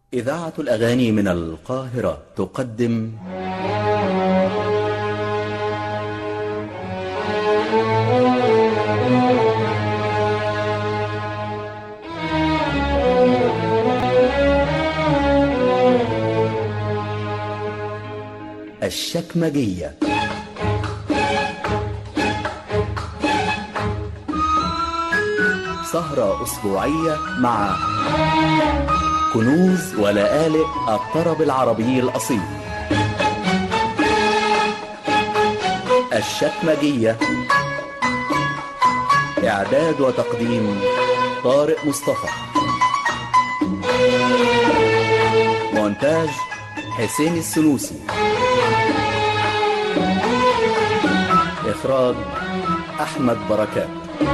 إذاعة الأغاني من القاهرة تقدم الشكمجية سهرة أسبوعية مع كنوز ولآلئ الطرب العربي الأصيل الشكمجية إعداد وتقديم طارق مصطفى مونتاج حسين السنوسي إخراج أحمد بركات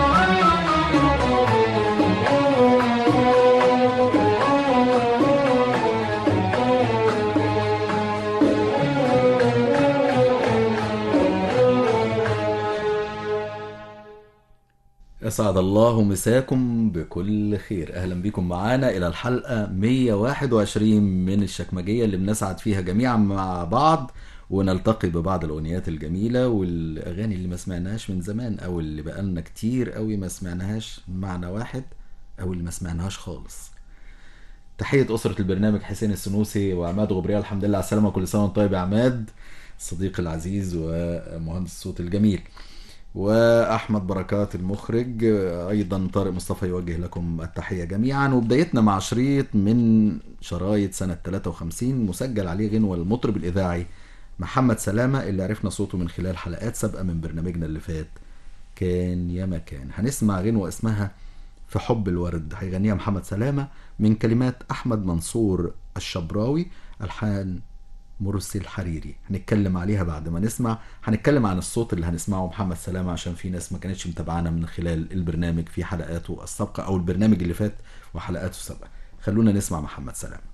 أسعد الله مساكم بكل خير أهلا بكم معانا إلى الحلقة 121 من الشكمجية اللي بنسعد فيها جميعا مع بعض ونلتقي ببعض الأغنيات الجميلة والأغاني اللي ما سمعناهاش من زمان أو اللي بقالنا كتير قوي ما سمعناهاش معنى واحد أو اللي ما سمعناهاش خالص تحية أسرة البرنامج حسين السنوسي وعماد غبريال الحمد لله على السلامة كل سنة وانت طيب يا عماد الصديق العزيز ومهندس الصوت الجميل واحمد بركات المخرج ايضا طارق مصطفى يوجه لكم التحيه جميعا وبدايتنا مع شريط من شرايط سنه 53 مسجل عليه غنوه المطرب الاذاعي محمد سلامه اللي عرفنا صوته من خلال حلقات سابقه من برنامجنا اللي فات كان يا مكان هنسمع غنوه اسمها في حب الورد هيغنيها محمد سلامه من كلمات احمد منصور الشبراوي الحان مرسي الحريري هنتكلم عليها بعد ما نسمع هنتكلم عن الصوت اللي هنسمعه محمد سلامة عشان في ناس ما كانتش متابعانا من خلال البرنامج في حلقاته السابقة أو البرنامج اللي فات وحلقاته السابقة خلونا نسمع محمد سلامة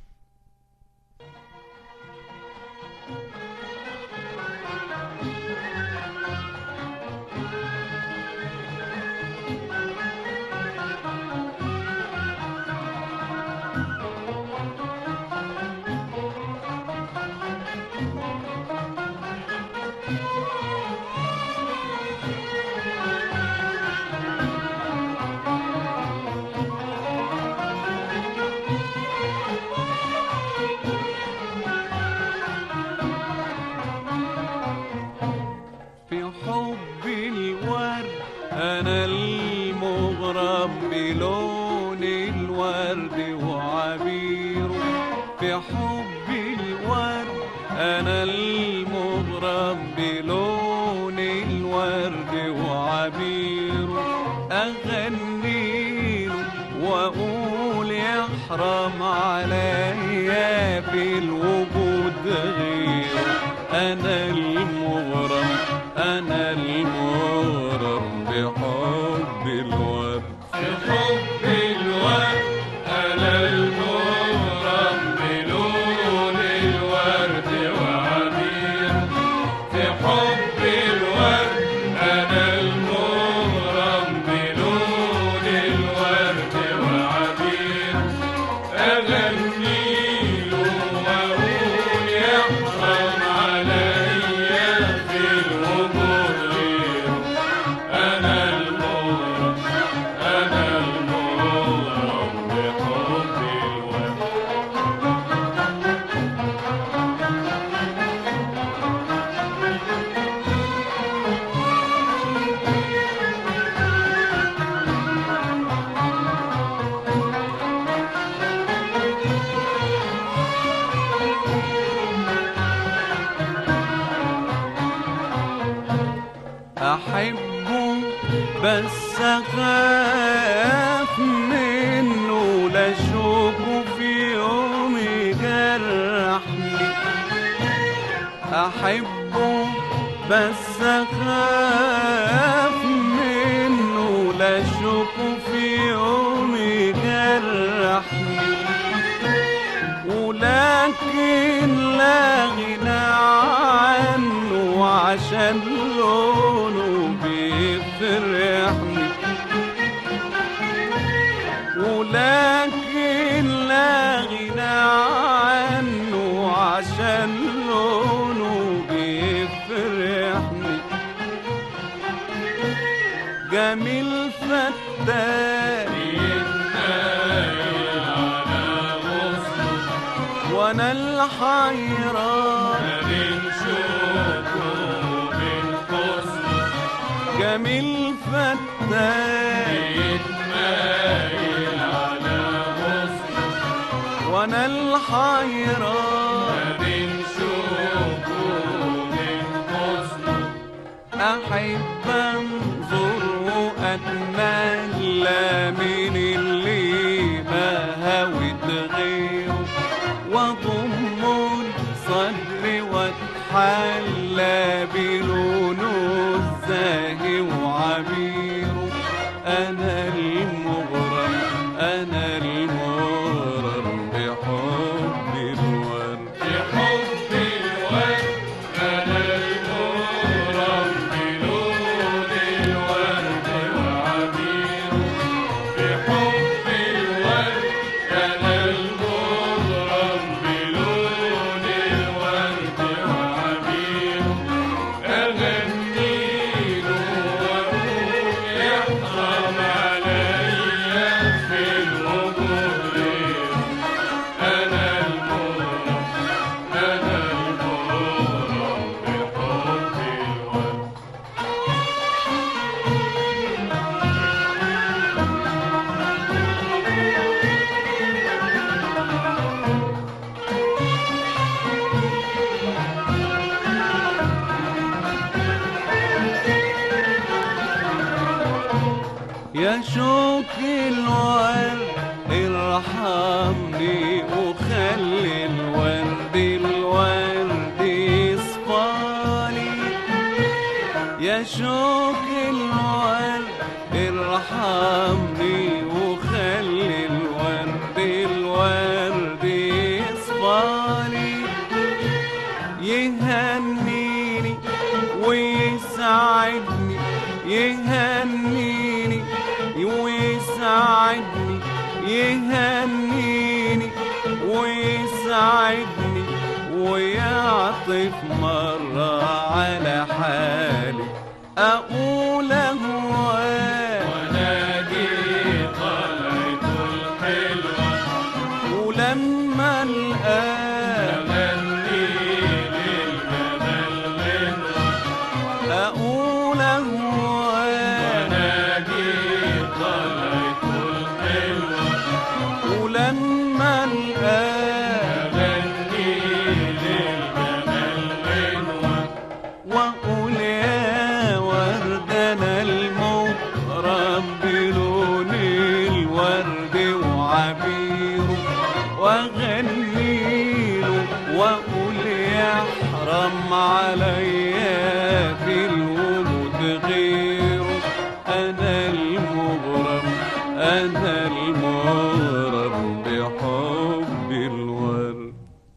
في حب الورد أنا المغرم بلون الورد وعبيره في حب الورد أنا المغرم بلون الورد وعبيره أغنيله وأقول يحرم عليا في الوجود غيره أنا المغرم أنا المغرم بحب الورد بحب الورد أنا المغرم بلون الورد وعبير في حب الورد أنا المغرم بلون الورد وعبير أغنيله وأقول يحرم عليا في الوجود غيره أنا المغرم أنا المغرم بحب الورد أحبه بس أخاف منه لا أشوفه في يوم يجرحني أحبه بس أخاف منه لا أشوفه في يوم يجرحني ولكن لا غنى عنه عشان لونه بيفرحني ولكن لا غنى جميل فتان وانا الحيران جميل فتان وانا الحيران احب انظر واتملى من اللي ما هوت غيره واضم الصدر واتحلى بلونه الزاهي وعبيره انا المغرم انا المغرم بحب الورد بحب الورد انا المغرم بلون الورد وعبيره بحب الورد انا المغرم بلون الورد وعبيره اغني له واقول يحرم عليا في الغبور انا المغرم انا المغرم بحب الورد يا شوك الورد ارحمني وخلي الورد الورد يصفالي يا شوك الورد ارحمني وخلي الورد الورد يصفالي يهنيني ويسعدني يهنيني ويسعدني يهنيني ويسعدني ويعطف مرة على حالي أقول أهواه ونادي طلعته الحلوة ولما الآن أغني للجمال غنوة أقول أهواه ونادي طلعته الحلوة ولما الآن أغني للجمال غنوة وأقول يا ورد أنا المغرم بلون الورد وعبيره وأغني له وأقول يحرم عليا في الوجود غيره أنا المغرم أنا المغرم بحب الورد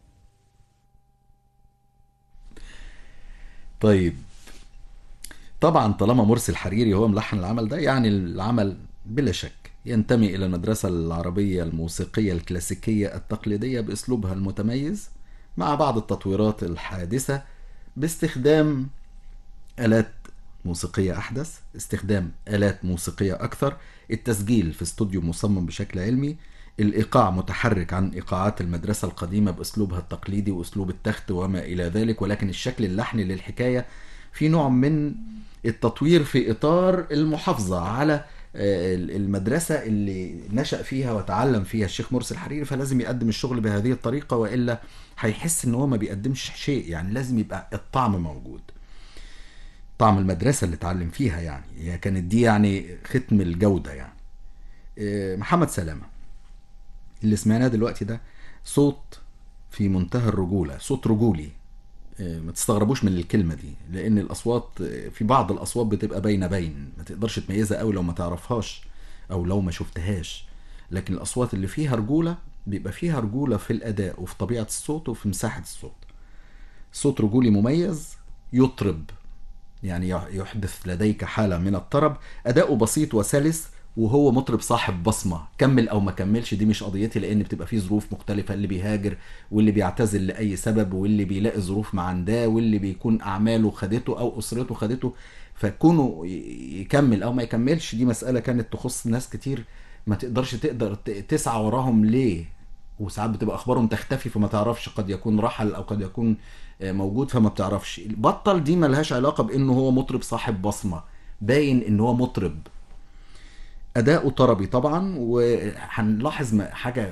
طيب طبعا طالما مرسي الحريري هو ملحن العمل ده يعني العمل بلا شك ينتمي إلى المدرسة العربية الموسيقية الكلاسيكية التقليدية بأسلوبها المتميز مع بعض التطويرات الحادثة باستخدام آلات موسيقية أحدث استخدام آلات موسيقية أكثر التسجيل في استوديو مصمم بشكل علمي الإيقاع متحرك عن إيقاعات المدرسة القديمة بأسلوبها التقليدي وأسلوب التخت وما إلى ذلك ولكن الشكل اللحني للحكاية في نوع من التطوير في إطار المحافظة على آه، المدرسة اللي نشأ فيها وتعلم فيها الشيخ مرسي الحريري فلازم يقدم الشغل بهذه الطريقة وإلا هيحس إن هو ما بيقدمش شيء يعني لازم يبقى الطعم موجود طعم المدرسة اللي اتعلم فيها يعني هي كانت دي يعني ختم الجودة يعني آه، محمد سلامة اللي سمعناه دلوقتي ده صوت في منتهى الرجولة صوت رجولي آه، ما تستغربوش من الكلمة دي لأن الأصوات آه، في بعض الأصوات بتبقى باينة باين ما تقدرش تميزها قوي لو ما تعرفهاش أو لو ما شفتهاش لكن الأصوات اللي فيها رجولة بيبقى فيها رجولة في الأداء وفي طبيعة الصوت وفي مساحة الصوت صوت رجولي مميز يطرب يعني يحدث لديك حالة من الطرب أداؤه بسيط وسلس وهو مطرب صاحب بصمة كمل أو ما كملش دي مش قضيتي لأن بتبقى فيه ظروف مختلفة اللي بيهاجر واللي بيعتزل لأي سبب واللي بيلاقي ظروف ما عنداه واللي بيكون أعماله خدته أو أسرته خدته فكونه ي- يكمل او ما يكملش دي مساله كانت تخص ناس كتير ما تقدرش تقدر ت- تسعى وراهم ليه وساعات بتبقى اخبارهم تختفي فما تعرفش قد يكون رحل او قد يكون آه، موجود فما بتعرفش بطل دي ملهاش علاقه بانه هو مطرب صاحب بصمه باين ان هو مطرب اداؤه طربي طبعا وهنلاحظ م- حاجه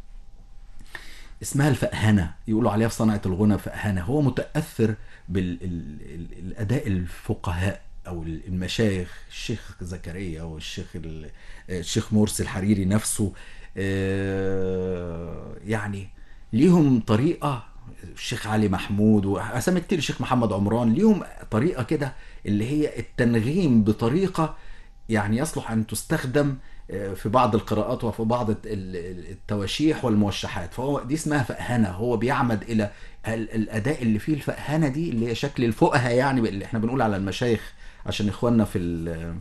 اسمها الفأهنة يقولوا عليها في صنعة الغنى فأهنة هو متأثر بالأداء الفقهاء أو المشايخ الشيخ زكريا والشيخ ال- الشيخ مرسي الحريري نفسه آه، يعني ليهم طريقة الشيخ علي محمود وأسامي كتير الشيخ محمد عمران ليهم طريقة كده اللي هي التنغيم بطريقة يعني يصلح أن تستخدم آه، في بعض القراءات وفي بعض الت- ال- ال- التواشيح والموشحات فهو دي اسمها فأهنة هو بيعمد إلى ال- الأداء اللي فيه الفأهنة دي اللي هي شكل الفقهاء يعني اللي احنا بنقول على المشايخ عشان إخواننا في ال-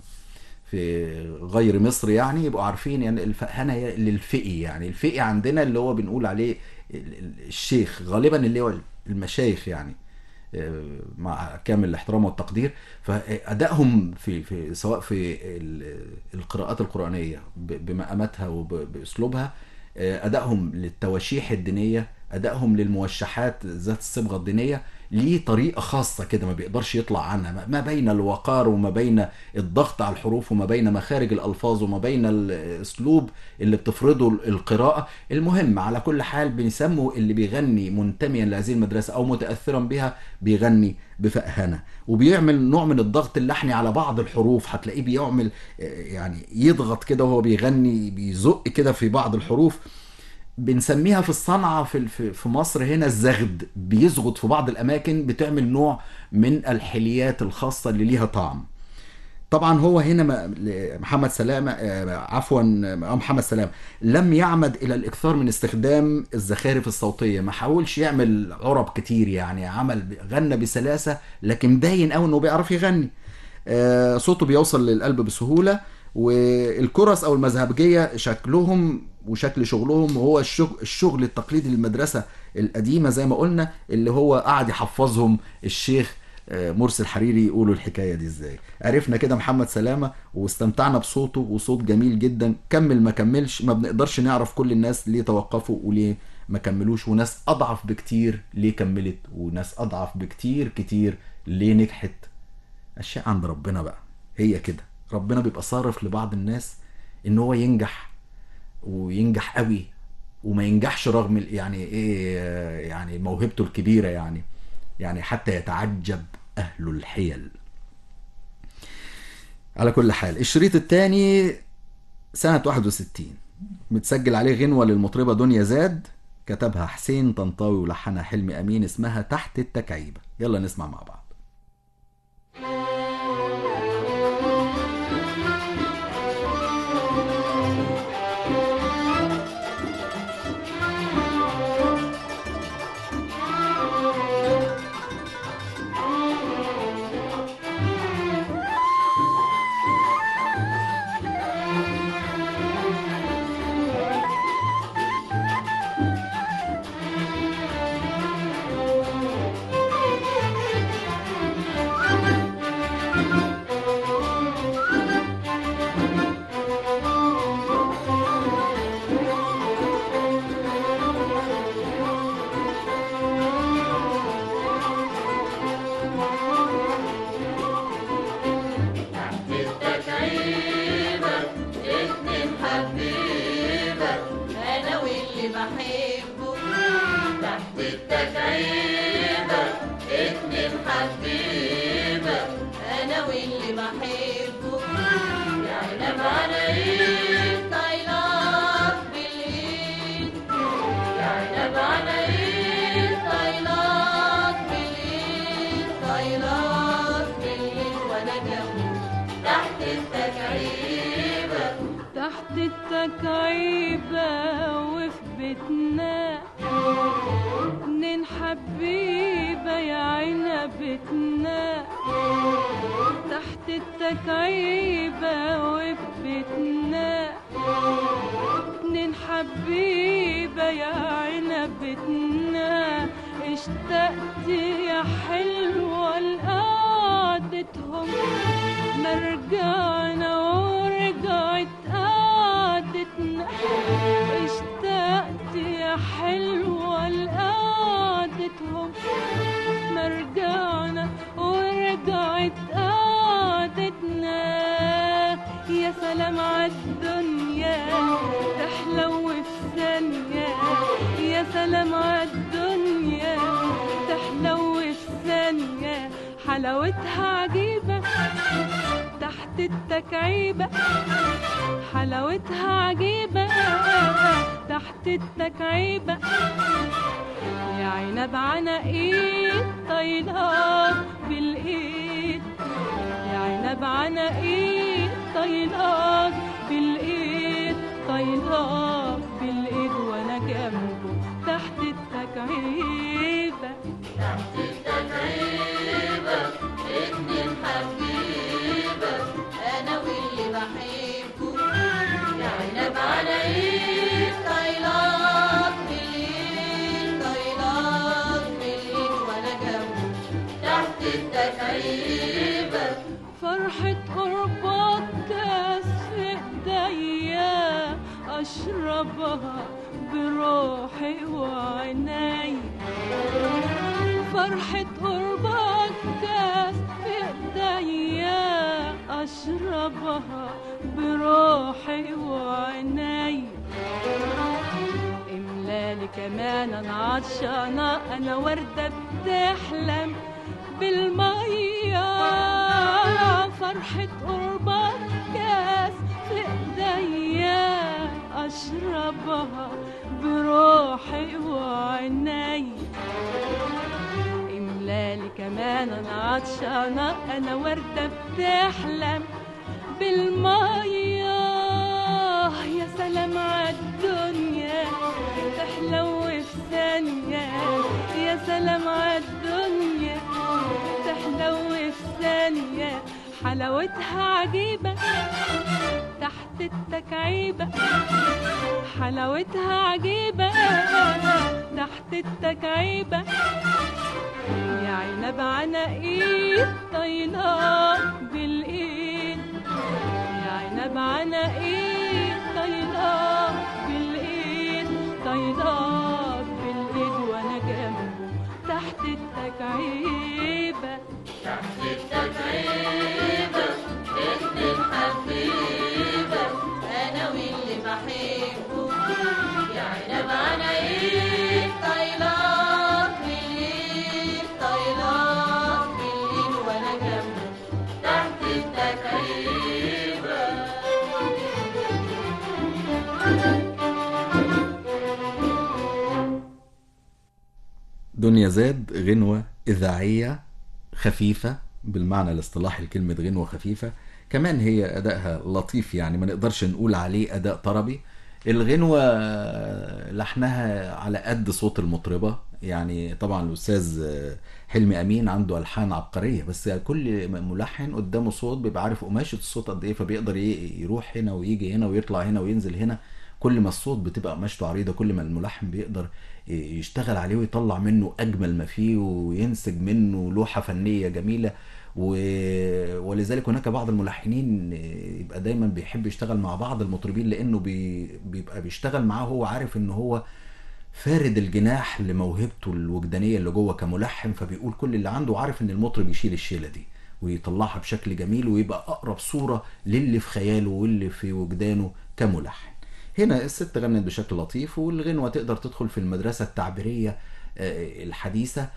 في غير مصر يعني يبقوا عارفين يعني الفأهنة هي للفقي يعني الفقي عندنا اللي هو بنقول عليه ال- ال- الشيخ غالبا اللي هو المشايخ يعني آه، مع كامل الاحترام والتقدير فأدائهم في في سواء في ال- القراءات القرآنية ب- بمقاماتها وبأسلوبها آه، أدائهم للتواشيح الدينية أدائهم للموشحات ذات الصبغة الدينية ليه طريقة خاصة كده ما بيقدرش يطلع عنها ما- ما بين الوقار وما بين الضغط على الحروف وما بين مخارج الألفاظ وما بين الأسلوب اللي بتفرضه القراءة المهم على كل حال بنسموا اللي بيغني منتميا لهذه المدرسة أو متأثرا بها بيغني بفأهنة وبيعمل نوع من الضغط اللحني على بعض الحروف هتلاقيه بيعمل آه، يعني يضغط كده وهو بيغني بيزق كده في بعض الحروف بنسميها في الصنعة في في في مصر هنا الزغد بيزغد في بعض الأماكن بتعمل نوع من الحليات الخاصة اللي ليها طعم طبعا هو هنا ما- محمد سلامة آه، عفوا آه، محمد سلامة لم يعمد إلى الإكثار من استخدام الزخارف الصوتية ما حاولش يعمل عرب كتير يعني عمل غنى بسلاسة لكن باين قوي إنه بيعرف يغني آه، صوته بيوصل للقلب بسهولة والكرس او المذهبجيه شكلهم وشكل شغلهم هو الشغل, الشغل التقليدي للمدرسه القديمه زي ما قلنا اللي هو قعد يحفظهم الشيخ آه، مرسي الحريري يقولوا الحكايه دي ازاي عرفنا كده محمد سلامه واستمتعنا بصوته وصوت جميل جدا كمل ما كملش ما بنقدرش نعرف كل الناس ليه توقفوا وليه ما كملوش وناس اضعف بكتير ليه كملت وناس اضعف بكتير كتير ليه نجحت اشياء عند ربنا بقى هي كده ربنا بيبقى صارف لبعض الناس ان هو ينجح وينجح قوي وما ينجحش رغم ال- يعني ايه آه، يعني موهبته الكبيره يعني يعني حتى يتعجب اهل الحيل على كل حال الشريط الثاني سنة 61 متسجل عليه غنوة للمطربة دنيا زاد كتبها حسين طنطاوي ولحنها حلمي أمين اسمها تحت التكعيبة يلا نسمع مع بعض تتعيبك اتنين حبيبك انا واللي بحبه تحت التكعيبك اتنين حبيبك انا واللي بحبه يعلم على ايد طايلات بالايد يعلم على ايد طايلات بالايد طايلات بالايد وانا جنبه تحت التكعيبة تحت التكعيبة وفي بيتنا اتنين حبيبة يا عنبتنا تحت التكعيبة وفي بيتنا اتنين حبيبة يا عنبتنا اشتقت يا حلوة القعد قعدتهم ما رجعنا ورجعت قعدتنا اشتقت يا حلوة لقعدتهم ما رجعنا ورجعت قعدتنا يا سلام عالدنيا تحلو في ثانية يا سلام عالدنيا تحلو في ثانية حلاوتها عجيبة تحت التكعيبة حلاوتها عجيبة تحت التكعيبة يا عنب عناقيد طايلة بالإيد يا عنب عناقيد طايلة بالإيد طايلة بالإيد وأنا جنبه تحت التكعيبة التكعيبة اتنين حبيبة أنا واللي بحبه يا عنب على إيد طايلات بالإيد طايلات بالإيد وأنا جنبه تحت التكعيبة فرحة قربك كاس في ايديا اشربها بروحي وعيني فرحة قربك كاس في ايديا اشربها بروحي وعيني املالي كمان انا عطشانة انا وردة بتحلم بالمية فرحة قربك كاس في ايديا اشربها بروحي وعيني املالي كمان انا عطشانة انا وردة بتحلم بالمية يا سلام عالدنيا تحلو في ثانية يا سلام عالدنيا تحلو في ثانية حلاوتها عجيبة تحت التكعيبة حلاوتها عجيبة تحت التكعيبة يا عنب عناقيد طايلة بالإيد يا عنب عناقيد طايلة بالإيد طايلة بالإيد وأنا جنبه تحت التكعيبة التكعيبة اتنين حبيبة أنا واللي بحبه يا عنب على إيد طايلات بالإيد طايلات بالإيد وأنا جنبه تحت التكعيبة دنيا زاد غنوة إذاعية خفيفة بالمعنى الاصطلاحي لكلمة غنوة خفيفة كمان هي أدائها لطيف يعني ما نقدرش نقول عليه أداء طربي الغنوة لحنها على قد صوت المطربة يعني طبعا الأستاذ حلمي أمين عنده ألحان عبقرية بس كل ملحن قدامه صوت بيبقى عارف قماشة الصوت قد إيه فبيقدر ي- يروح هنا ويجي هنا ويطلع هنا وينزل هنا كل ما الصوت بتبقى قماشته عريضة كل ما الملحن بيقدر يشتغل عليه ويطلع منه أجمل ما فيه وينسج منه لوحة فنية جميلة و... ولذلك هناك بعض الملحنين يبقى دايما بيحب يشتغل مع بعض المطربين لأنه بي... بيبقى بيشتغل معاه هو عارف إن هو فارد الجناح لموهبته الوجدانية اللي جوه كملحن فبيقول كل اللي عنده وعارف إن المطرب يشيل الشيلة دي ويطلعها بشكل جميل ويبقى أقرب صورة للي في خياله واللي في وجدانه كملحن هنا الست غنت بشكل لطيف والغنوة تقدر تدخل في المدرسة التعبيرية آه، الحديثة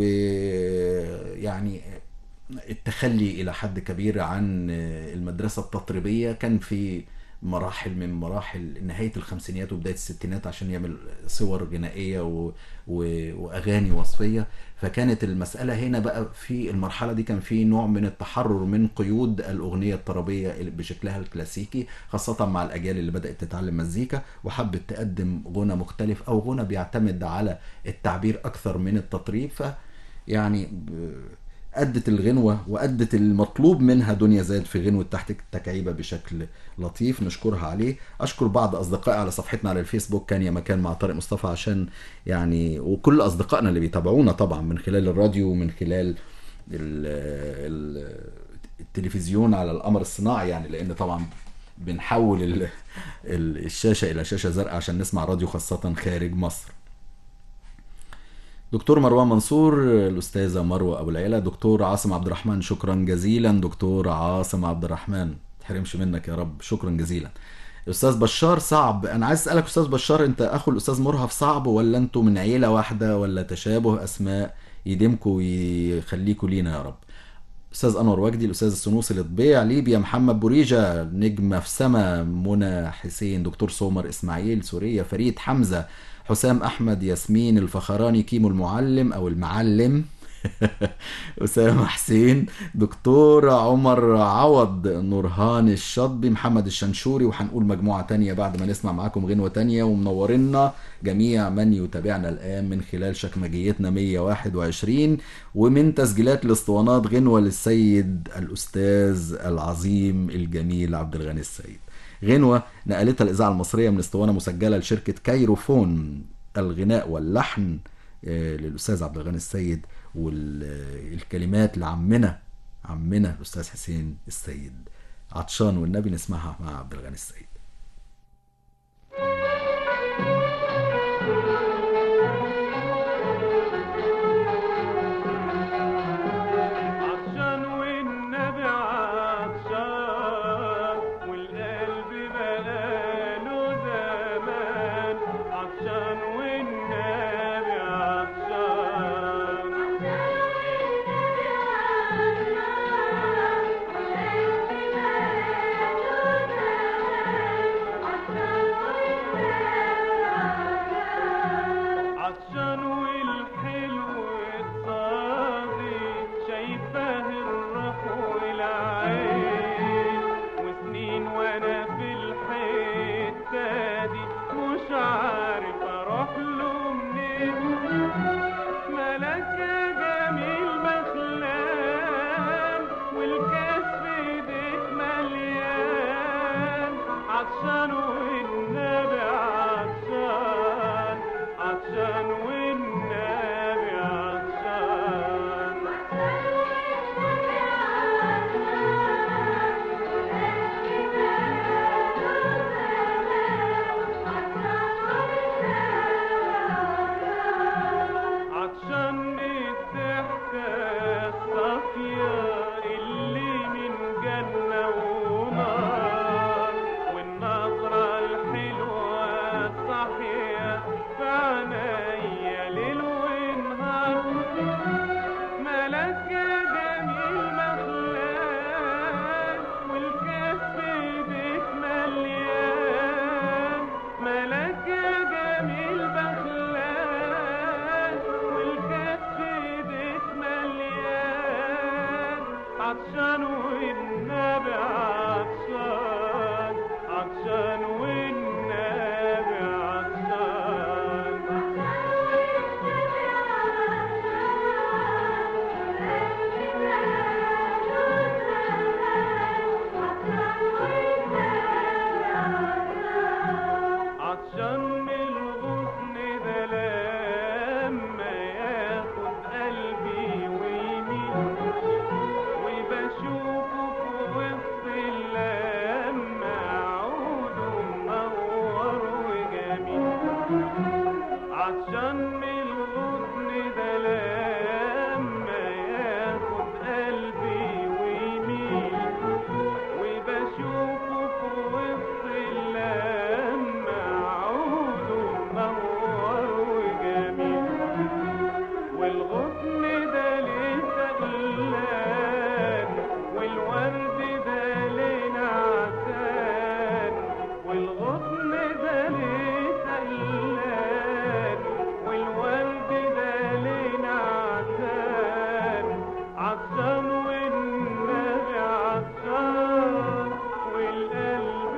ويعني التخلي إلى حد كبير عن آه، المدرسة التطريبية كان في مراحل من مراحل نهاية الخمسينيات وبداية الستينات عشان يعمل صور غنائية و... و... وأغاني وصفية فكانت المسألة هنا بقى في المرحلة دي كان في نوع من التحرر من قيود الأغنية الطربية بشكلها الكلاسيكي خاصة مع الأجيال اللي بدأت تتعلم مزيكا وحبت تقدم غنى مختلف أو غنى بيعتمد على التعبير أكثر من التطريب ف يعني ب- أدت الغنوة وأدت المطلوب منها دنيا زاد في غنوة تحت التكعيبة بشكل لطيف نشكرها عليه أشكر بعض أصدقائي على صفحتنا على الفيسبوك كان يا مكان مع طارق مصطفى عشان يعني وكل أصدقائنا اللي بيتابعونا طبعا من خلال الراديو ومن خلال ال- ال- التلفزيون على القمر الصناعي يعني لان طبعا بنحول ال- ال- الشاشه الى شاشه زرقاء عشان نسمع راديو خاصه خارج مصر دكتور مروان منصور الأستاذة مروة أبو العيلة دكتور عاصم عبد الرحمن شكرا جزيلا دكتور عاصم عبد الرحمن تحرمش منك يا رب شكرا جزيلا أستاذ بشار صعب أنا عايز أسألك أستاذ بشار أنت أخو الأستاذ مرهف صعب ولا أنتوا من عيلة واحدة ولا تشابه أسماء يديمكوا ويخليكوا لينا يا رب استاذ انور وجدي الاستاذ السنوسي لطبيع ليبيا محمد بوريجا نجمه في سما منى حسين دكتور سومر اسماعيل سوريا فريد حمزه حسام احمد ياسمين الفخراني كيمو المعلم او المعلم أسامة حسين دكتور عمر عوض نورهان الشطبي محمد الشنشوري وهنقول مجموعة تانية بعد ما نسمع معاكم غنوة تانية ومنورنا جميع من يتابعنا الآن من خلال شكمجيتنا 121 ومن تسجيلات الاسطوانات غنوة للسيد الأستاذ العظيم الجميل عبد الغني السيد غنوة نقلتها الإذاعة المصرية من اسطوانة مسجلة لشركة كايروفون الغناء واللحن آه، للأستاذ عبد الغني السيد والكلمات لعمنا عمنا الأستاذ حسين السيد عطشان والنبي نسمعها مع عبد الغني السيد عطشان والنبي عطشان والقلب بقاله زمان عطشان والنبي عطشان عطشان والحلو الصافي شايفاه الروح والعين وسنين وانا في الحته دي مش عارف اروح له منين ملك يا جميل مخلان والكاس في ايديك مليان عطشان والنبي عطشان عطشان والنبي عطشان عطشان الضحكة الصافية اللي من جنة ونار والنظرة الحلوة الصاحية في عينيا ليل ونهار ملك يا جميل مخلان والكاس في ايديك مليان ملك يا جميل مخلان والكاس في ايديك مليان عطشان والنبي عطشان عطشان والنبي عطشان عطشان من الغصن ده لما ياخد قلبي ويمين وبشوفه في وسط اللمة عوده منور وجميل عطشان من الغصن ده لما ياخد قلبي ويميل وبشوفه في وسط اللمة عوده منور وجميل والغصن ده ليه سقلان والورد ده ليه نعسان والغصن ده ليه سقلان والورد ده ليه نعسان عطشان والنبي عطشان والقلب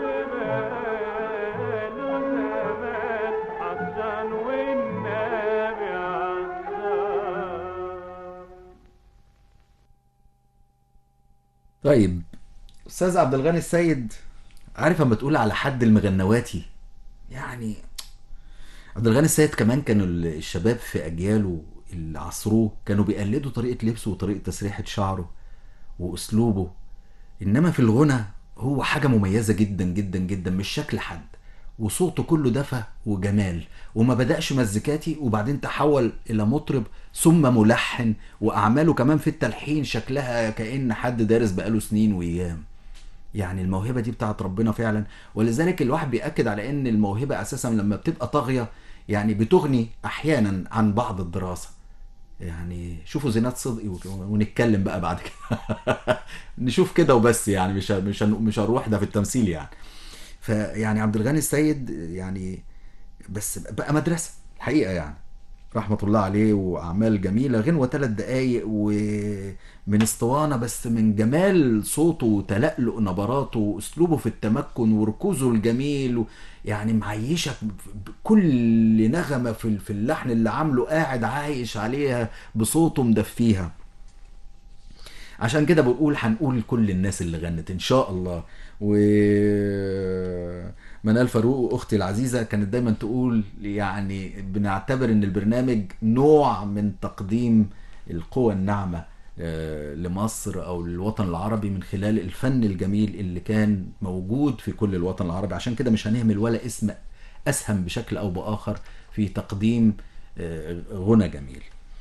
بقاله زمان عطشان والنبي عطشان طيب أستاذ عبد الغني السيد عارف اما تقول على حد المغنواتي يعني عبد الغني السيد كمان كانوا الشباب في أجياله اللي عصروه كانوا بيقلدوا طريقة لبسه وطريقة تسريحة شعره وأسلوبه إنما في الغنى هو حاجة مميزة جدا جدا جدا مش شكل حد وصوته كله دفى وجمال وما بدأش مزيكاتي وبعدين تحول إلى مطرب ثم ملحن وأعماله كمان في التلحين شكلها كأن حد دارس بقاله سنين وأيام يعني الموهبه دي بتاعت ربنا فعلا ولذلك الواحد بيأكد على ان الموهبه اساسا لما بتبقى طاغيه يعني بتغني احيانا عن بعض الدراسه يعني شوفوا زينات صدقي وك- ونتكلم بقى بعد كده نشوف كده وبس يعني مش ه- مش هن- مش هنروح ده في التمثيل يعني فيعني عبد الغني السيد يعني بس بقى مدرسه الحقيقه يعني رحمة الله عليه وأعمال جميلة غنوة ثلاث دقايق ومن اسطوانة بس من جمال صوته وتلألؤ نبراته وأسلوبه في التمكن وركوزه الجميل و- يعني معيشك بكل نغمة في في اللحن اللي عامله قاعد عايش عليها بصوته مدفيها عشان كده بقول هنقول كل الناس اللي غنت ان شاء الله و منال فاروق اختي العزيزه كانت دايما تقول يعني بنعتبر ان البرنامج نوع من تقديم القوى الناعمه آه، لمصر او للوطن العربي من خلال الفن الجميل اللي كان موجود في كل الوطن العربي عشان كده مش هنهمل ولا اسم اسهم بشكل او باخر في تقديم آه، غنى جميل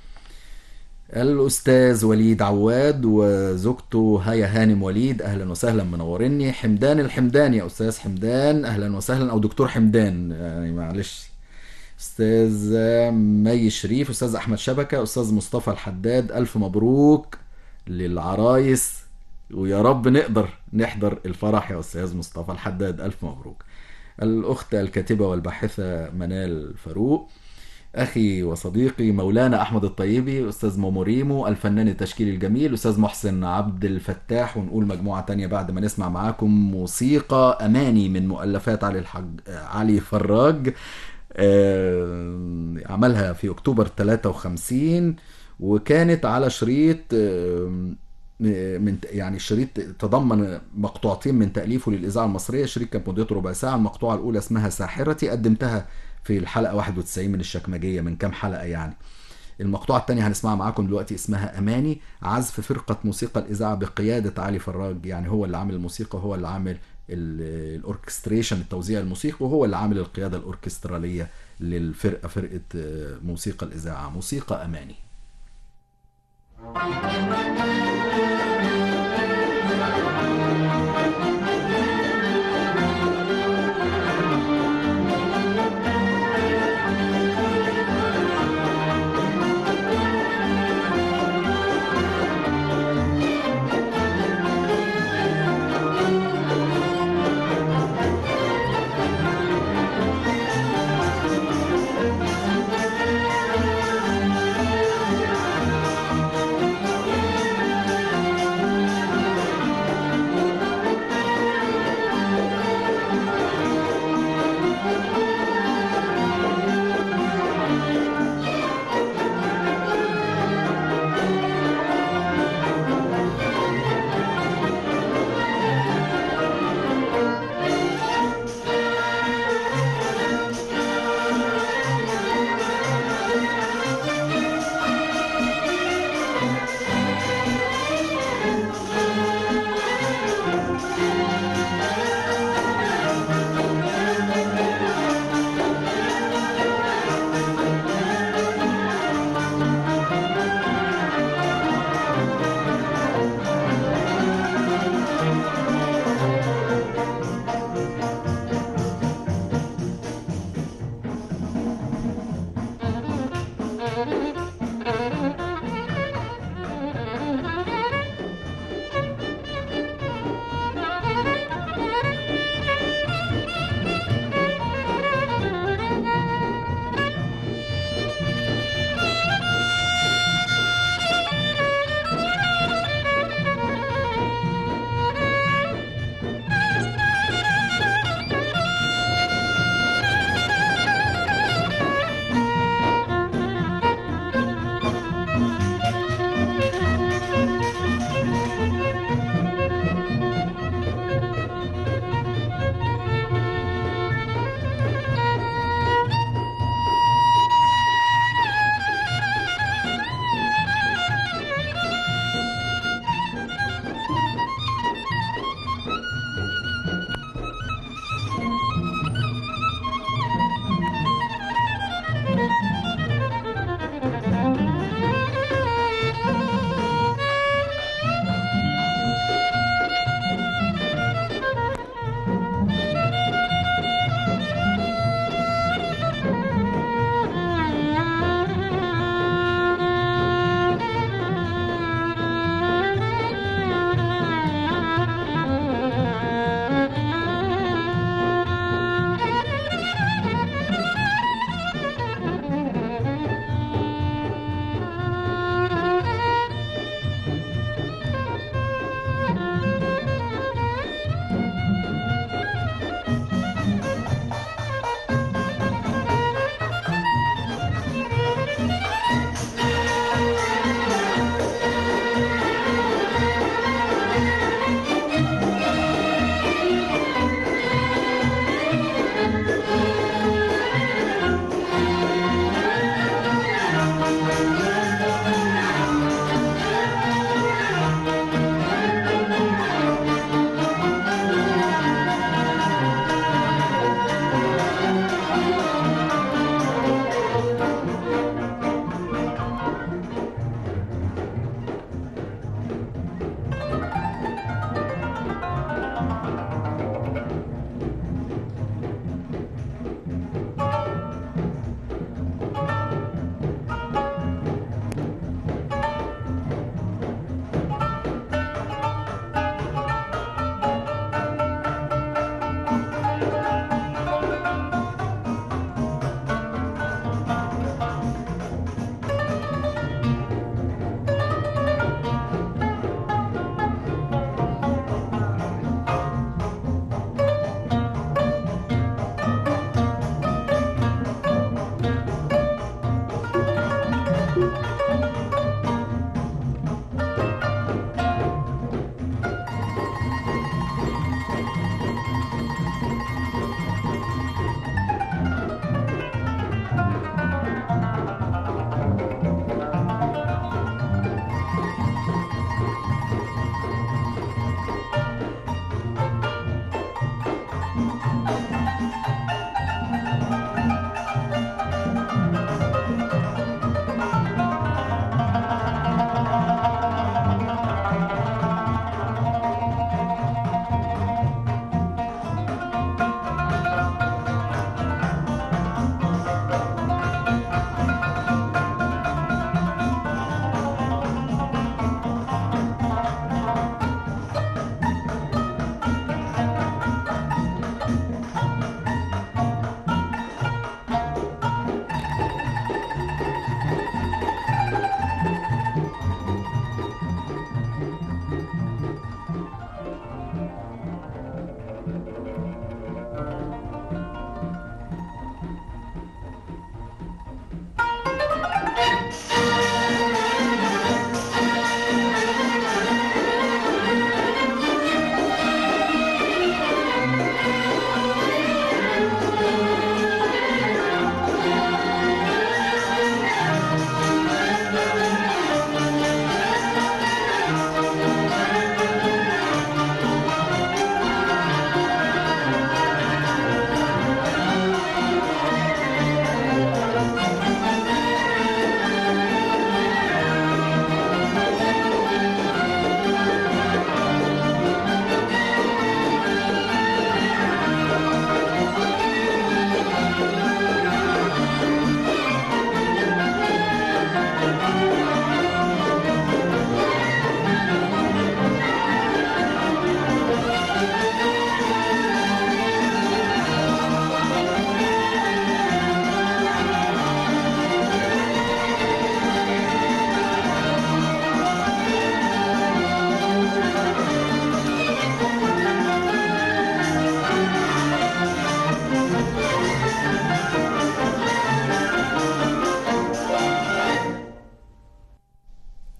الأستاذ وليد عواد وزوجته هيا هانم وليد أهلا وسهلا منورني حمدان الحمداني يا أستاذ حمدان أهلا وسهلا أو دكتور حمدان يعني معلش أستاذ مي شريف أستاذ أحمد شبكة أستاذ مصطفى الحداد ألف مبروك للعرايس ويا رب نقدر نحضر الفرح يا أستاذ مصطفى الحداد ألف مبروك الأخت الكاتبة والباحثة منال فاروق اخي وصديقي مولانا احمد الطيبي استاذ موموريمو الفنان التشكيلي الجميل استاذ محسن عبد الفتاح ونقول مجموعه تانية بعد ما نسمع معاكم موسيقى اماني من مؤلفات علي الحج علي فراج آه، عملها في اكتوبر 53 وكانت على شريط آه، من يعني الشريط تضمن مقطوعتين من تأليفه للإذاعة المصرية الشريط كان مدته ربع ساعة المقطوعة الأولى اسمها ساحرتي قدمتها في الحلقة 91 من الشكمجية من كام حلقة يعني المقطوعة التانية هنسمعها معاكم دلوقتي اسمها أماني عزف فرقة موسيقى الإذاعة بقيادة علي فراج يعني هو اللي عامل الموسيقى وهو اللي عامل ال- الأوركستريشن التوزيع الموسيقي وهو اللي عامل القيادة الأوركسترالية للفرقة فرقة آه، موسيقى الإذاعة موسيقى أماني Thank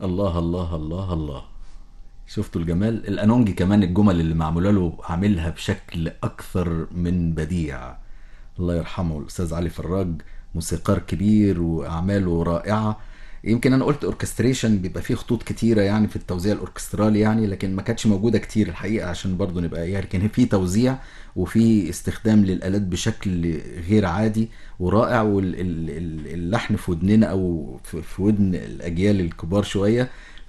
الله الله الله الله شفتوا الجمال الانونجي كمان الجمل اللي معموله له عاملها بشكل اكثر من بديع الله يرحمه الاستاذ علي فراج موسيقار كبير واعماله رائعه يمكن انا قلت اوركستريشن بيبقى فيه خطوط كتيره يعني في التوزيع الاوركسترالي يعني لكن ما كانتش موجوده كتير الحقيقه عشان برضو نبقى يعني لكن في توزيع وفي استخدام للالات بشكل غير عادي ورائع واللحن في ودننا او في في ودن الاجيال الكبار شويه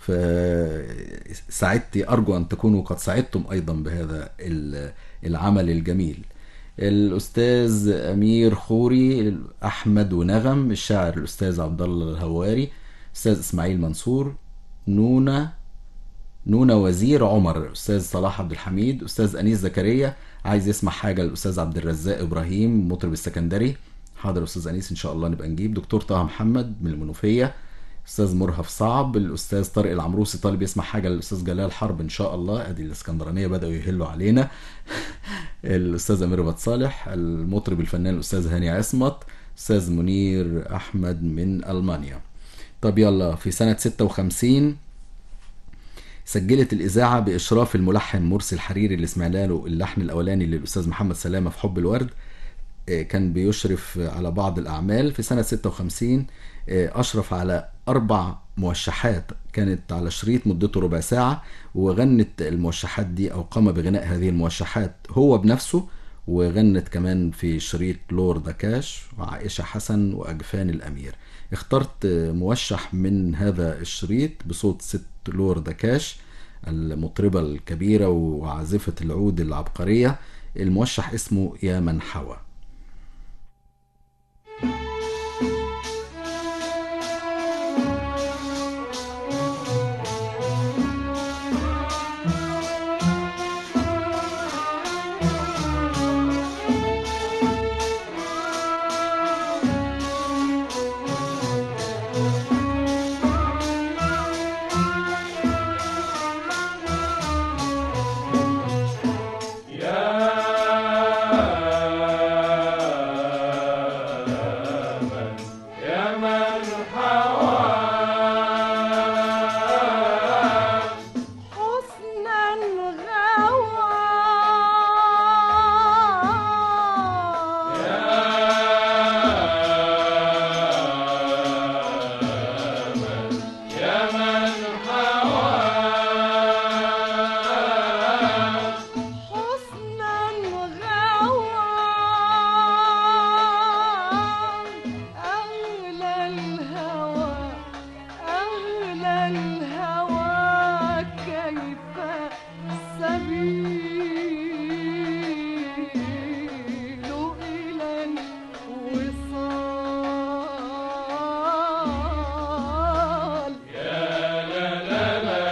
فسعدت ارجو ان تكونوا قد سعدتم ايضا بهذا ال- العمل الجميل الاستاذ امير خوري احمد ونغم الشاعر الاستاذ عبد الله الهواري استاذ اسماعيل منصور نونا نونا وزير عمر استاذ صلاح عبد الحميد استاذ انيس زكريا عايز يسمع حاجه الاستاذ عبد الرزاق ابراهيم مطرب السكندري حاضر يا استاذ انيس ان شاء الله نبقى نجيب دكتور طه محمد من المنوفيه استاذ مرهف صعب الاستاذ طارق العمروسي طالب يسمع حاجه للاستاذ جلال حرب ان شاء الله ادي الاسكندرانيه بداوا يهلوا علينا الاستاذ امير بط صالح المطرب الفنان الاستاذ هاني عصمت استاذ منير احمد من المانيا طب يلا في سنه 56 سجلت الإذاعة بإشراف الملحن مرسي الحريري اللي سمعنا له اللحن الأولاني للأستاذ محمد سلامة في حب الورد آه، كان بيشرف على بعض الأعمال في سنة 56 آه، أشرف على أربع موشحات كانت على شريط مدته ربع ساعة وغنت الموشحات دي أو قام بغناء هذه الموشحات هو بنفسه وغنت كمان في شريط لور دكاش وعائشة حسن وأجفان الأمير اخترت موشح من هذا الشريط بصوت ست لور دكاش المطربة الكبيرة وعازفة العود العبقرية الموشح اسمه يا من حوى يا من حوى حسنا غوى يا من حوى حسنا غوى أغلى الهوى أغلى الهوى كيف السبيل إلى الوصال يا لا لا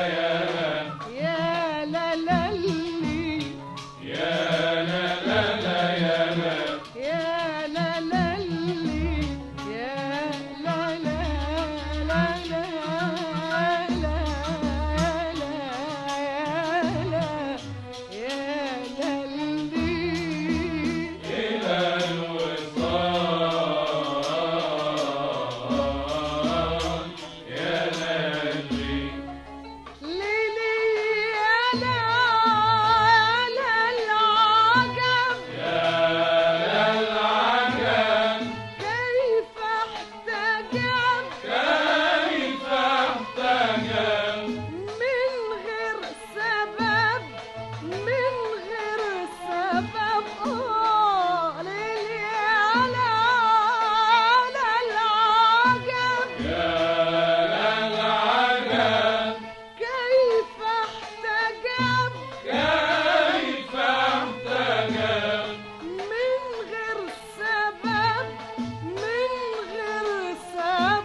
لي يا لا لا لي يا لا لا لا لا لا لا يا لا لي إلى الوصال يا ليلي ليلي يا لا لا العجب العجب كيف احتجب كيف احتجب من غير سبب من غير سبب آه ليلي يا لا لا العجب العجب كيف احتجب كيف احتجب من غير سبب من غير سبب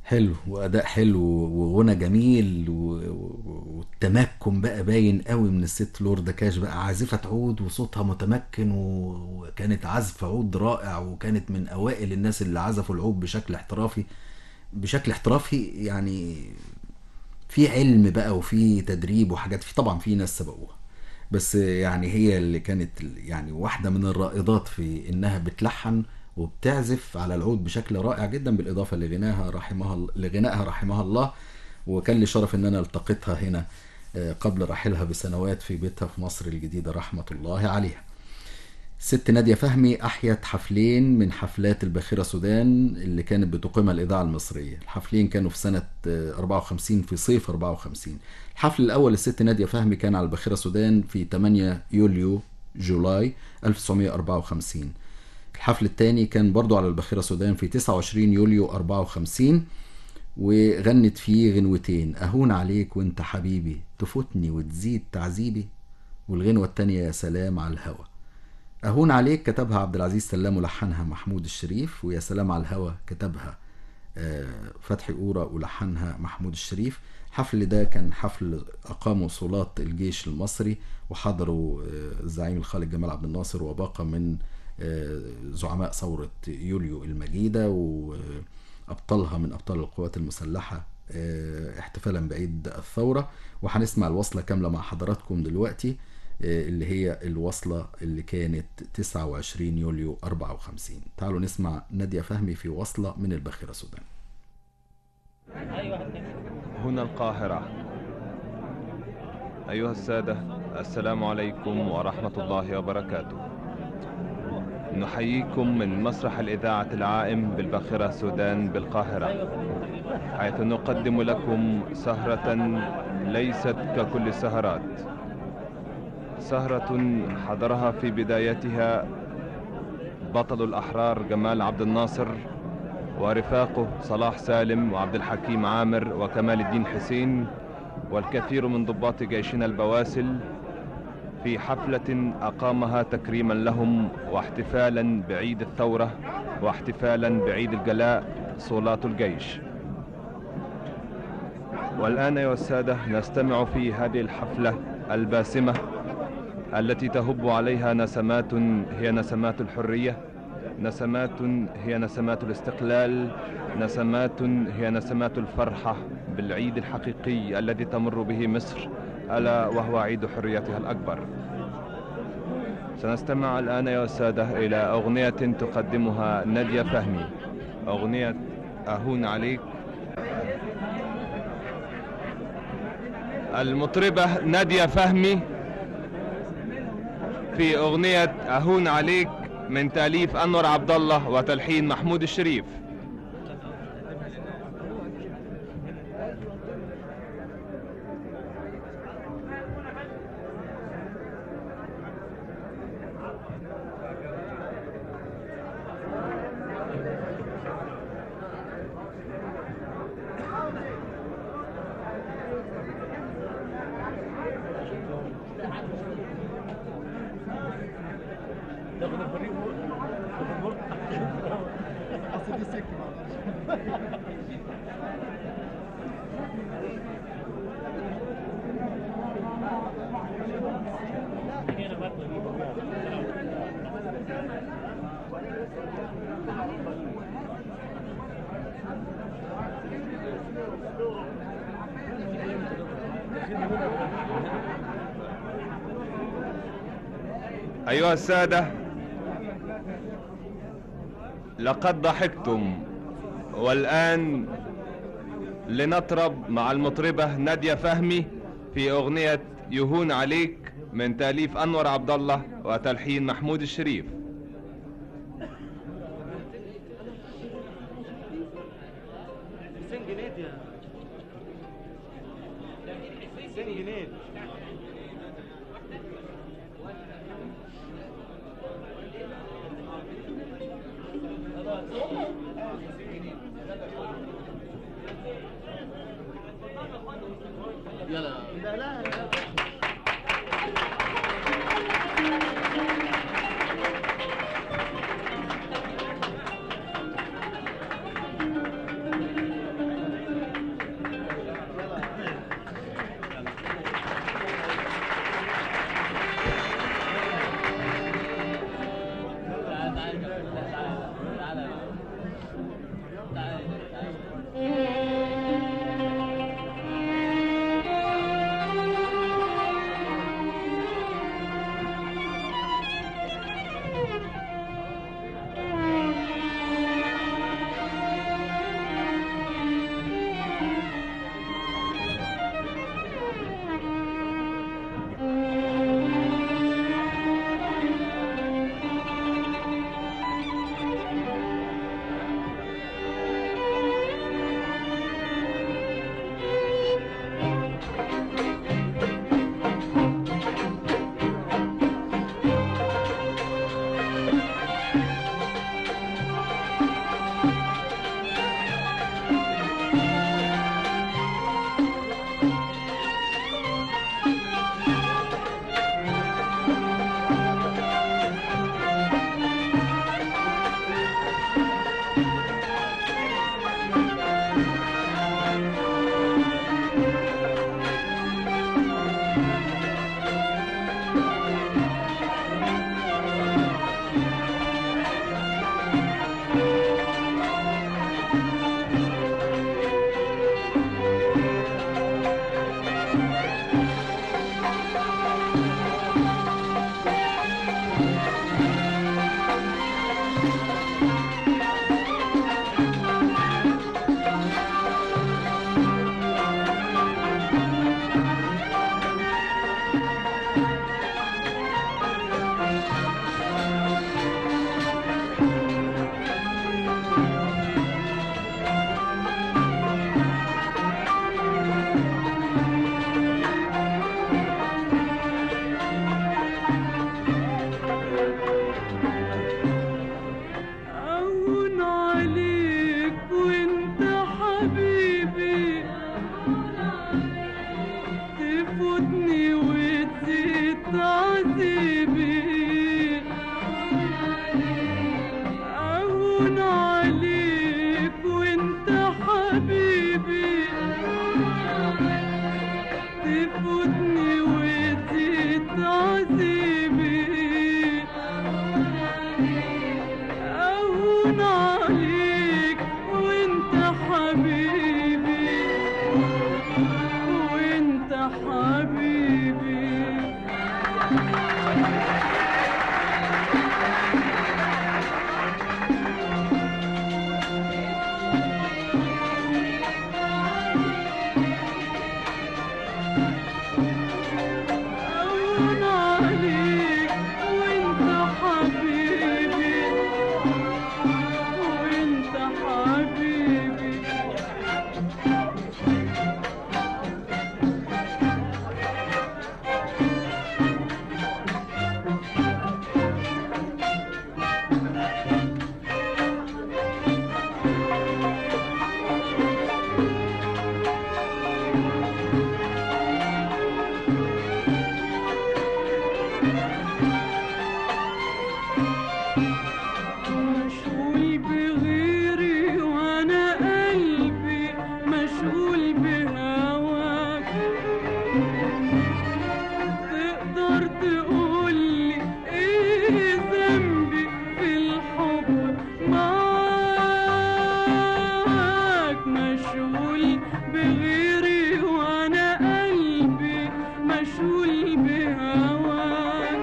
حلو واداء حلو وغنى جميل و- و- والتمكن بقى باين قوي من الست لورد كاش بقى عازفه عود وصوتها متمكن و- وكانت عزف عود رائع وكانت من اوائل الناس اللي عزفوا العود بشكل احترافي بشكل احترافي يعني في علم بقى وفي تدريب وحاجات في طبعا في ناس سبقوها بس يعني هي اللي كانت يعني واحدة من الرائدات في انها بتلحن وبتعزف على العود بشكل رائع جدا بالاضافة لغناها رحمها لغنائها رحمها الله وكان لي شرف ان انا التقيتها هنا آه، قبل رحيلها بسنوات في بيتها في مصر الجديدة رحمة الله عليها ست نادية فهمي أحيت حفلين من حفلات الباخرة سودان اللي كانت بتقيمها الإذاعة المصرية الحفلين كانوا في سنة آه، 54 في صيف 54 الحفل الأول للست نادية فهمي كان على الباخرة سودان في 8 يوليو جولاي 1954 الحفل الثاني كان برضو على الباخرة سودان في 29 يوليو 54 وغنت فيه غنوتين أهون عليك وانت حبيبي تفوتني وتزيد تعذيبي والغنوة التانية يا سلام على الهوى أهون عليك كتبها عبد العزيز سلام ولحنها محمود الشريف ويا سلام على الهوى كتبها آه، فتحي أورا ولحنها محمود الشريف الحفل ده كان حفل أقامه صولات الجيش المصري وحضروا آه، الزعيم الخالد جمال عبد الناصر وباقة من آه، زعماء ثورة يوليو المجيدة وأبطالها من أبطال القوات المسلحة آه، احتفالا بعيد الثورة وهنسمع الوصلة كاملة مع حضراتكم دلوقتي آه، اللي هي الوصلة اللي كانت 29 يوليو 54 تعالوا نسمع نادية فهمي في وصلة من الباخرة سودان هنا القاهرة أيها السادة السلام عليكم ورحمة الله وبركاته نحييكم من مسرح الإذاعة العائم بالباخرة السودان بالقاهرة حيث نقدم لكم سهرة ليست ككل السهرات سهرة حضرها في بدايتها بطل الأحرار جمال عبد الناصر ورفاقه صلاح سالم وعبد الحكيم عامر وكمال الدين حسين والكثير من ضباط جيشنا البواسل في حفلة أقامها تكريما لهم واحتفالا بعيد الثورة واحتفالا بعيد الجلاء صولات الجيش والآن أيها السادة نستمع في هذه الحفلة الباسمة التي تهب عليها نسمات هي نسمات الحرية نسمات هي نسمات الاستقلال نسمات هي نسمات الفرحة بالعيد الحقيقي الذي تمر به مصر ألا وهو عيد حريتها الأكبر سنستمع الآن يا السادة إلى أغنية تقدمها نادية فهمي أغنية أهون عليك المطربة نادية فهمي في أغنية أهون عليك من تأليف أنور عبد الله وتلحين محمود الشريف أيها السادة لقد ضحكتم والآن لنطرب مع المطربة نادية فهمي في أغنية يهون عليك من تأليف أنور عبد الله وتلحين محمود الشريف حبيبي تفوتني وتزيد عذيبي أهون عليك وانت حبيبي وانت حبيبي أهون عليك وانت حبيبي وانت حبيبي مشغول بغيري وانا قلبي مشغول بهواك تقدر تقولي ايه ذنبي في الحب معاك مشغول بغيري وانا قلبي مشغول بهواك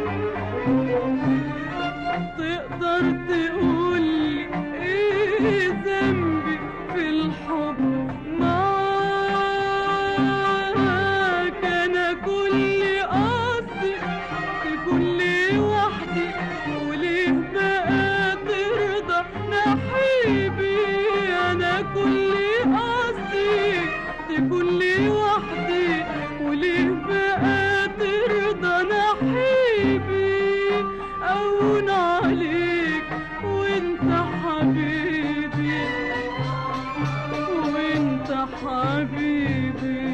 تقدر تقولي ايه ذنبي في الحب معاك انا كل قصدي تكون لي وحدي وليه بقى ترضى نحيبي انا كل قصدي تكون لي وحدي وليه بقى ترضى نحيبي أهون عليك وانت حبيبي وانت حبيبي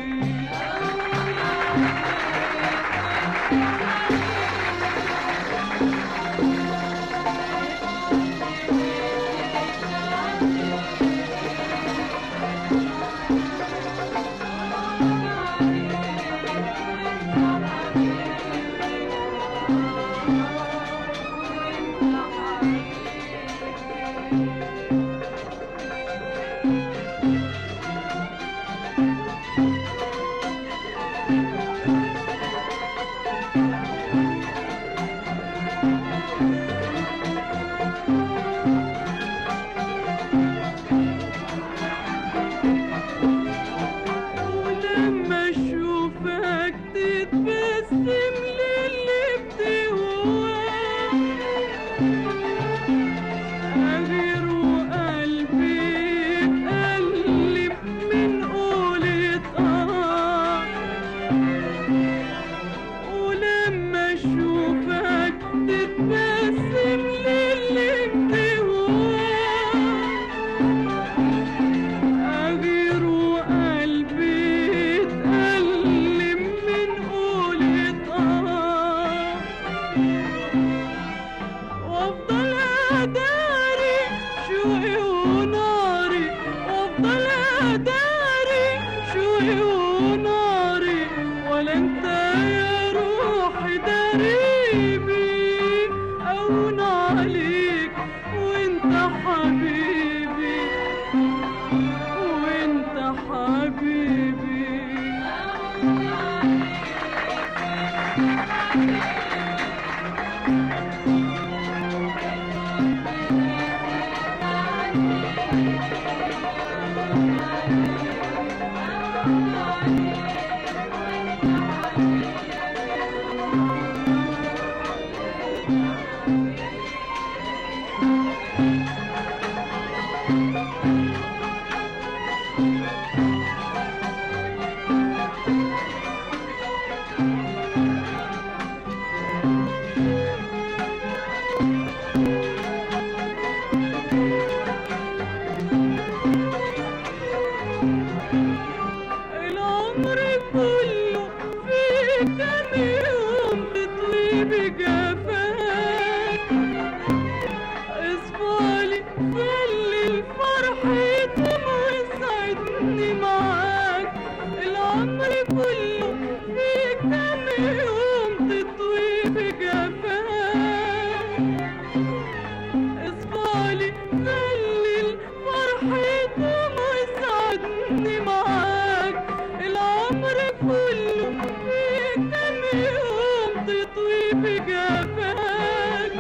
ولما اشوفك تتبسم للي بتهواه اغير وقلبي يتقلب من قولة اه ولما اشوفك تتبسم للي بتهواه أغير وقلبي يتألم من قولة آه وأفضل أداري شوقي وناري وأفضل أداري شوقي وناري ولا أنت يا روحي داريبي أهون عليك وأنت حبيبي وانت حبيبي ساعدني معاك العمر كله فيك كام يوم تطوي بجفاك اصفالي خلي الفرح يدوم ويسعدني معاك العمر كله فيك كام يوم تطوي بجفاك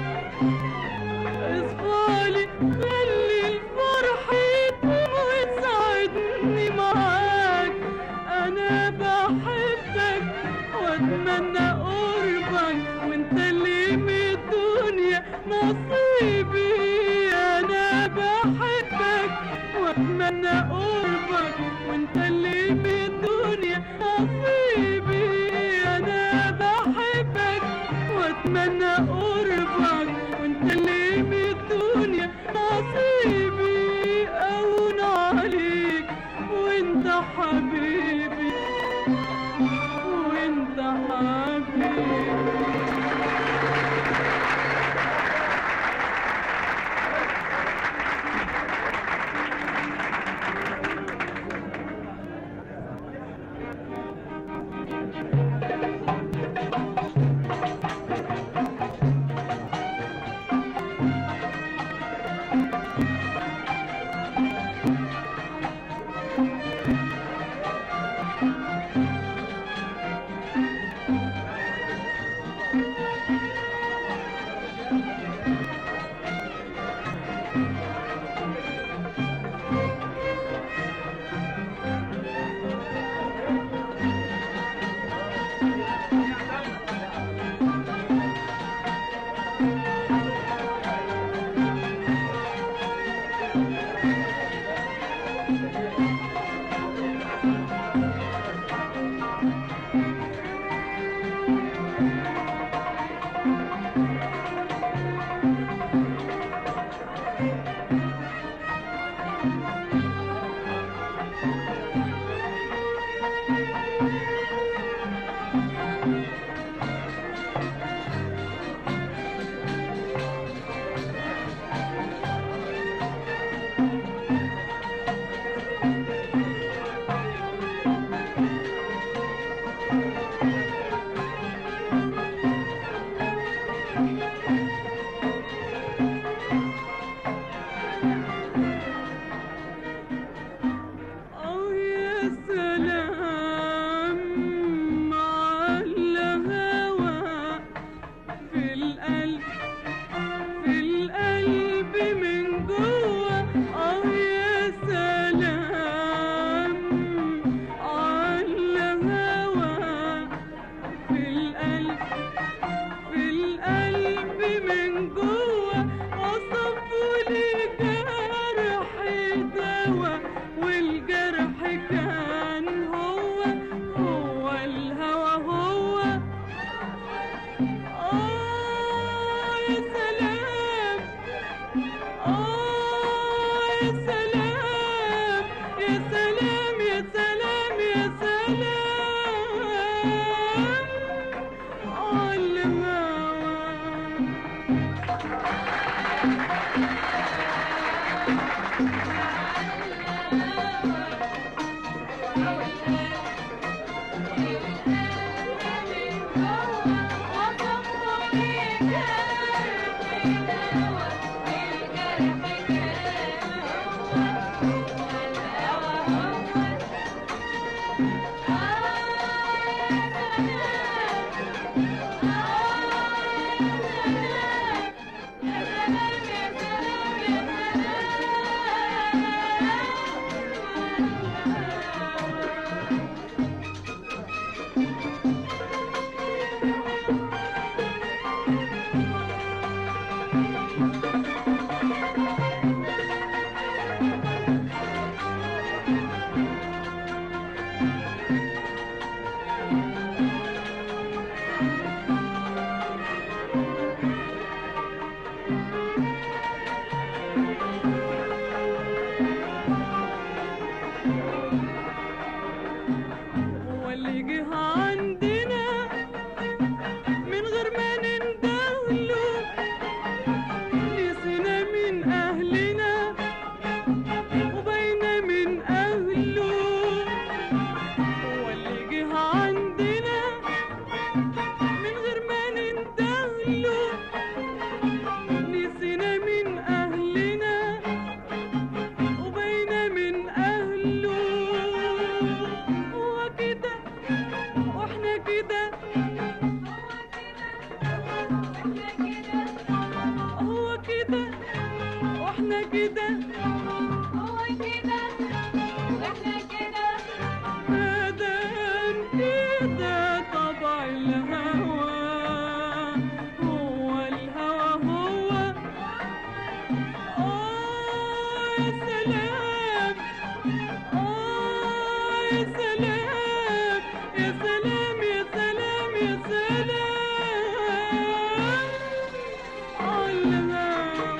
اصفالي خلي الفرح يدوم ويسعدني معاك انا بحبك واتمنى قربك وانت اللي من الدنيا نصيبي انا بحبك واتمنى قربك وانت اللي من الدنيا نصيبي انا بحبك واتمنى قربك وانت اللي من الدنيا نصيبي اون عليك وانت حبيبي وانت حبيبي آه يا سلام على الهوى في القلب في القلب من جوا آه يا سلام على الهوى في القلب في القلب من جوا وصفوا لي جرحي دوا والجرح كان يا سلام يا سلام يا سلام يا سلام علمها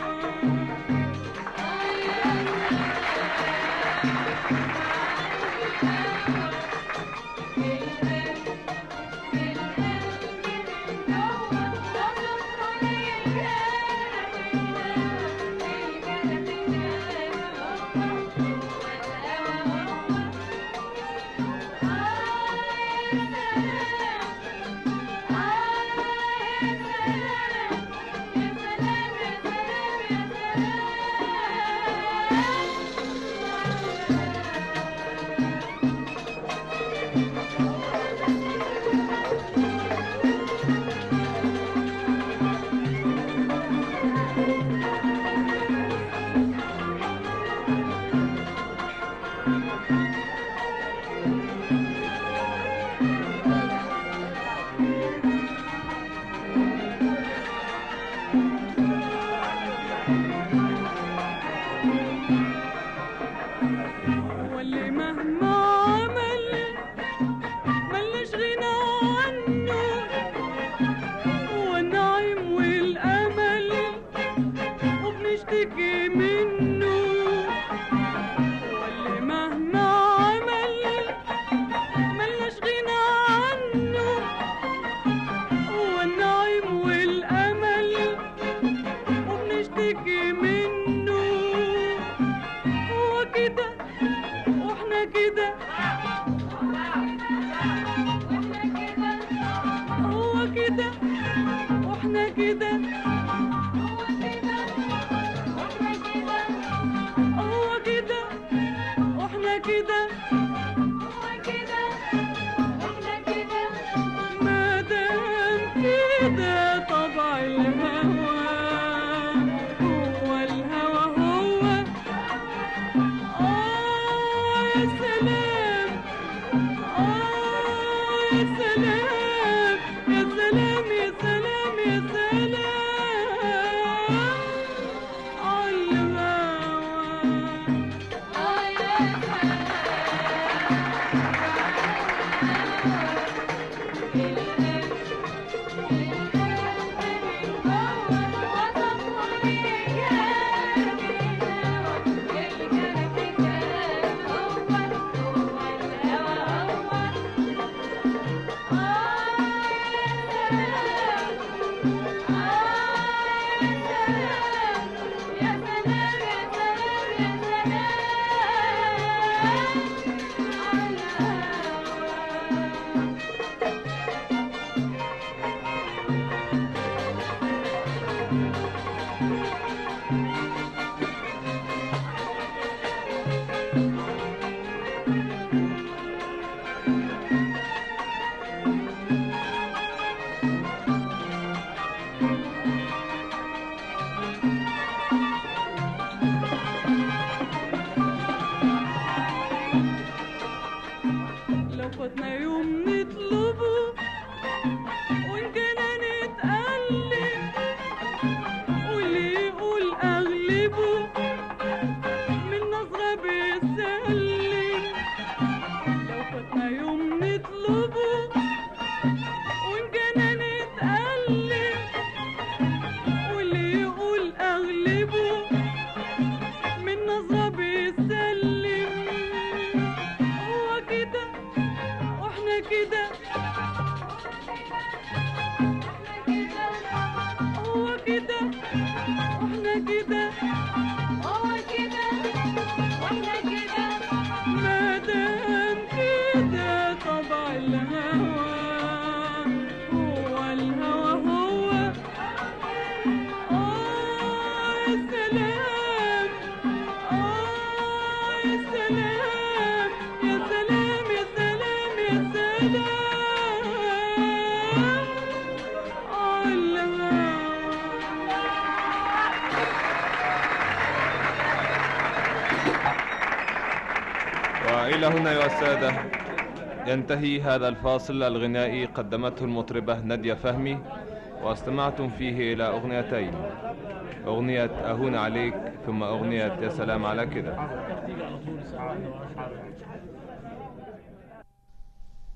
واللي مهما عمل ملناش غنى عنه والنعيم والامل وبنشتكي منه واللي مهما عمل ملناش غنى عنه والنعيم والامل وبنشتكي منه هو كده واحنا كده هو كده واحنا كده هو كده واحنا كده ما دام كده طبع الهوى هو الهوى هو آه يا سلام آه يا سلام يا سلام يا سلام يا سلام على الهوى لو فاتنا يوم نطلبه وإن كان نتألم واللي يقول أغلبه من نظرة بيسلم لو فاتنا يوم نطلبه وإن كان نتألم واللي يقول أغلبه من نظرة بيسلم هو كده واحنا كده هو كده واحنا كده ما دام كده طبع الهوى هو الهوى هو آه يا سلام آه يا سلام يا سلام يا سلام يا سلام على الهوى وإلى هنا أيها السادة ينتهي هذا الفاصل الغنائي قدمته المطربة نادية فهمي واستمعتم فيه إلى أغنيتين أغنية أهون عليك ثم أغنية يا سلام على كده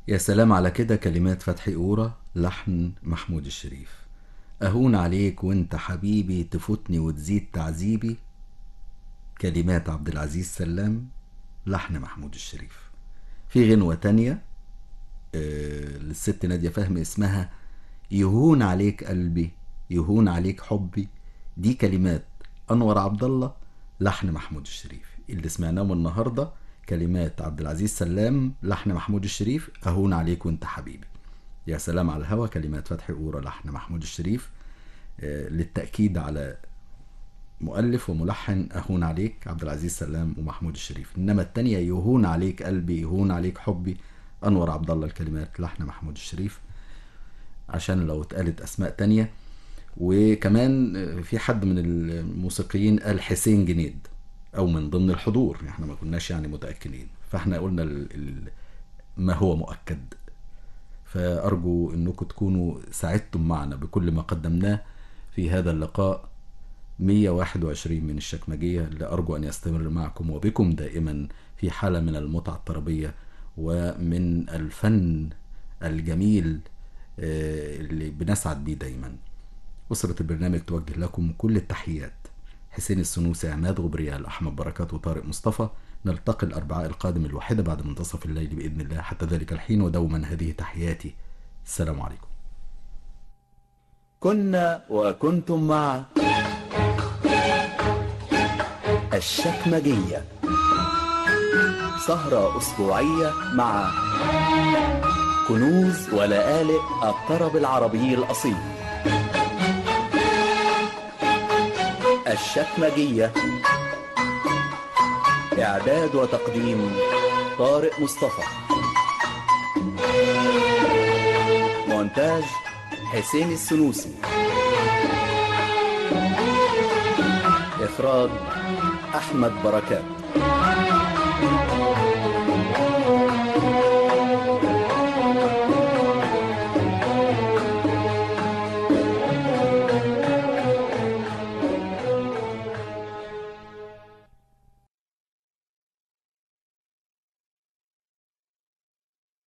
يا سلام على كده كلمات فتحي قورة لحن محمود الشريف أهون عليك وانت حبيبي تفوتني وتزيد تعذيبي كلمات عبد العزيز سلام لحن محمود الشريف في غنوة تانية آه، للست نادية فهمي اسمها يهون عليك قلبي يهون عليك حبي دي كلمات أنور عبد الله لحن محمود الشريف اللي سمعناه النهارده كلمات عبد العزيز سلام لحن محمود الشريف أهون عليك وانت حبيبي يا سلام على الهوى كلمات فتحي قورة لحن محمود الشريف آه، للتأكيد على مؤلف وملحن أهون عليك عبد العزيز سلام ومحمود الشريف إنما التانية يهون عليك قلبي يهون عليك حبي أنور عبد الله الكلمات لحن محمود الشريف عشان لو اتقالت أسماء تانية وكمان آه، في حد من الموسيقيين قال حسين جنيد أو من ضمن الحضور احنا ما كناش يعني متأكدين فاحنا قلنا ال ال ما هو مؤكد فأرجو أنكم تكونوا سعدتم معنا بكل ما قدمناه في هذا اللقاء 121 من الشكمجية اللي أرجو أن يستمر معكم وبكم دائما في حالة من المتعة الطربية ومن الفن الجميل آه، اللي بنسعد بيه دايما أسرة البرنامج توجه لكم كل التحيات حسين السنوسي عماد غبريال أحمد بركات وطارق مصطفى نلتقي الأربعاء القادم الواحدة بعد منتصف الليل بإذن الله حتى ذلك الحين ودوما هذه تحياتي السلام عليكم كنا وكنتم مع الشكمجية سهرة أسبوعية مع كنوز ولآلئ الطرب العربي الأصيل الشكمجية إعداد وتقديم طارق مصطفى مونتاج حسين السنوسي إخراج أحمد بركات